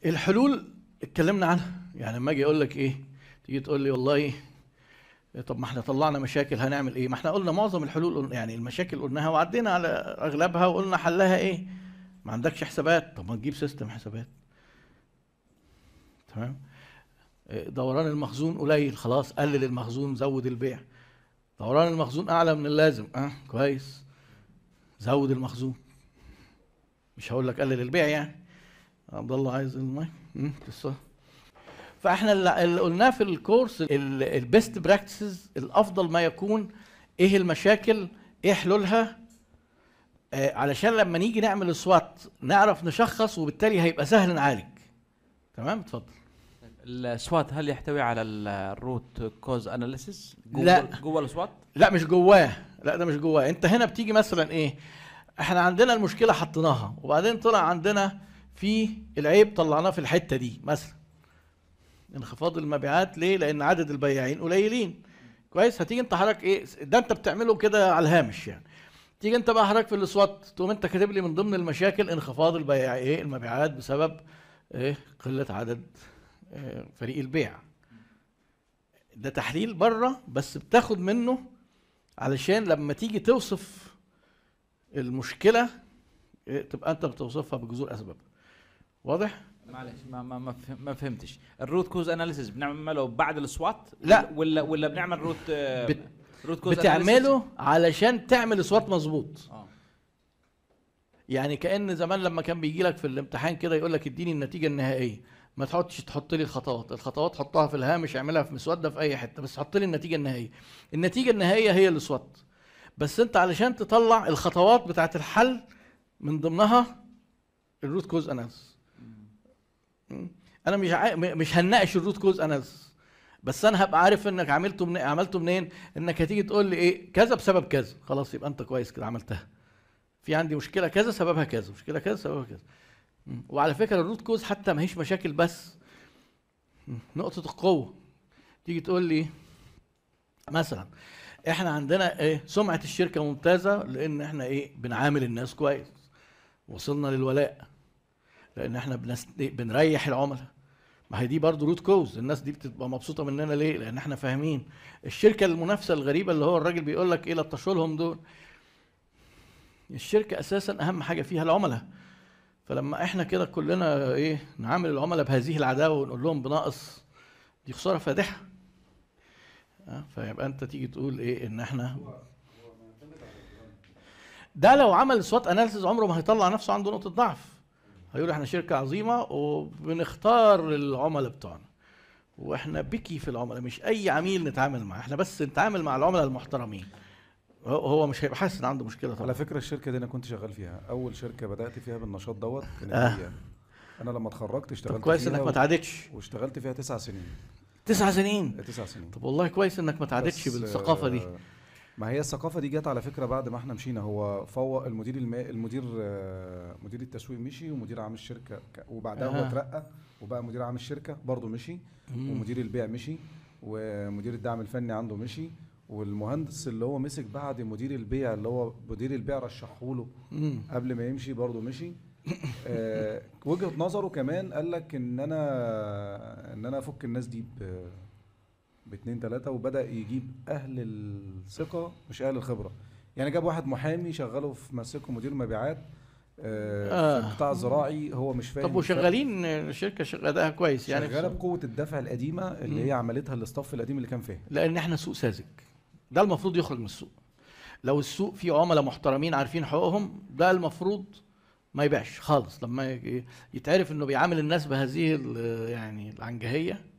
الحلول اتكلمنا عنها يعني لما اجي اقول لك ايه تيجي تقول لي والله طب ما احنا طلعنا مشاكل هنعمل ايه ما احنا قلنا معظم الحلول قلنا- يعني المشاكل قلناها وعدينا على اغلبها وقلنا حلها ايه ما عندكش حسابات طب ما تجيب سيستم حسابات تمام إيه، دوران المخزون قليل خلاص قلل المخزون زود البيع دوران المخزون اعلى من اللازم اه كويس زود المخزون مش هقول لك قلل البيع يعني عبد الله عايز المايك مم، قصه فاحنا اللي اللي قلناه في الكورس البيست براكتسز الافضل ما يكون ايه المشاكل ايه حلولها آه علشان لما نيجي نعمل السوات نعرف نشخص وبالتالي هيبقى سهل نعالج تمام اتفضل السوات هل يحتوي على الروت كوز اناليسيس لا. جوه السوات لا مش جواه لا ده مش جواه انت هنا بتيجي مثلا ايه احنا عندنا المشكله حطيناها وبعدين طلع عندنا في العيب طلعناه في الحته دي مثلا انخفاض المبيعات ليه لان عدد البياعين قليلين كويس هتيجي انت حضرتك ايه ده انت بتعمله كده على الهامش يعني تيجي انت بقى حضرتك في الاسوات تقوم انت كاتب لي من ضمن المشاكل انخفاض البياع ايه المبيعات بسبب ايه قله عدد اه فريق البيع ده تحليل بره بس بتاخد منه علشان لما تيجي توصف المشكله إيه، تبقى انت بتوصفها بجذور اسباب واضح معلش ما ما ما, فهم- ما فهمتش الروت كوز اناليسيس بنعمله بعد السوات لا. ولا ولا بنعمل روت آه، بت- روت كوز بتعمله علشان تعمل اصوات مظبوط اه يعني كان زمان لما كان بيجي لك في الامتحان كده يقول لك اديني النتيجه النهائيه ما تحطش تحط لي الخطوات الخطوات حطها في الهامش اعملها في مسوده في اي حته بس حط لي النتيجه النهائيه النتيجه النهائيه هي الاسوات بس انت علشان تطلع الخطوات بتاعت الحل من ضمنها الروت كوز اناليسيس انا مش عا... م- مش هنناقش الروت كوز اناليسيس بس انا هبقى عارف انك عملته من... عملته منين انك هتيجي تقول لي ايه كذا بسبب كذا خلاص يبقى انت كويس كده عملتها في عندي مشكله كذا سببها كذا مشكله كذا سببها كذا مم. وعلى فكره الروت كوز حتى ما هيش مشاكل بس مم. نقطه القوه تيجي تقول لي مثلا احنا عندنا ايه سمعه الشركه ممتازه لان احنا ايه بنعامل الناس كويس وصلنا للولاء لان احنا بنس... بنريح العملاء ما هي دي برضه روت كوز الناس دي بتبقى مبسوطه مننا ليه لان احنا فاهمين الشركه المنافسه الغريبه اللي هو الراجل بيقول لك ايه لطشوا لهم دول الشركه اساسا اهم حاجه فيها العملاء فلما احنا كده كلنا ايه نعامل العملاء بهذه العداوه ونقول لهم بناقص دي خساره فادحه آه، فيبقى انت تيجي تقول ايه ان احنا ده لو عمل سوات اناليسيز عمره ما هيطلع نفسه عنده نقطه ضعف هيقول احنا شركه عظيمه وبنختار العملاء بتوعنا واحنا بكي في العملاء مش اي عميل نتعامل معاه احنا بس نتعامل مع العملاء المحترمين هو- هو مش هيبقى حاسس ان عنده مشكله طبعا على فكره الشركه دي انا كنت شغال فيها اول شركه بدات فيها بالنشاط دوت كانت آه. هي انا لما اتخرجت اشتغلت طب كويس فيها انك ما و- تعادتش واشتغلت فيها تسع سنين تسع سنين تسع سنين طب والله كويس انك ما تعادتش بس، بالثقافه دي آه، ما هي الثقافه دي جت على فكره بعد ما احنا مشينا هو فوق المدير الما... المدير آه، مدير التسويق مشي ومدير عام الشركه ك- وبعدها أها. هو اترقى وبقى مدير عام الشركه برضه مشي مم. ومدير البيع مشي ومدير الدعم الفني عنده مشي والمهندس اللي هو مسك بعد مدير البيع اللي هو مدير البيع رشحه له مم. قبل ما يمشي برضه مشي آه وجهه نظره كمان قال لك ان انا ان انا افك الناس دي ب باتنين تلاته وبدا يجيب اهل الثقه مش اهل الخبره يعني جاب واحد محامي شغله في مسكه مدير مبيعات آه, آه. في القطاع الزراعي هو مش فاهم طب وشغالين الشركه شغ- ادائها كويس يعني شغاله بقوه الدفع القديمه اللي مم. هي عملتها الاستاف القديم اللي كان فيها لان احنا سوق ساذج ده المفروض يخرج من السوق لو السوق فيه عملاء محترمين عارفين حقوقهم ده المفروض ما يبيعش خالص لما ي- يتعرف انه بيعامل الناس بهذه ال- يعني العنجهيه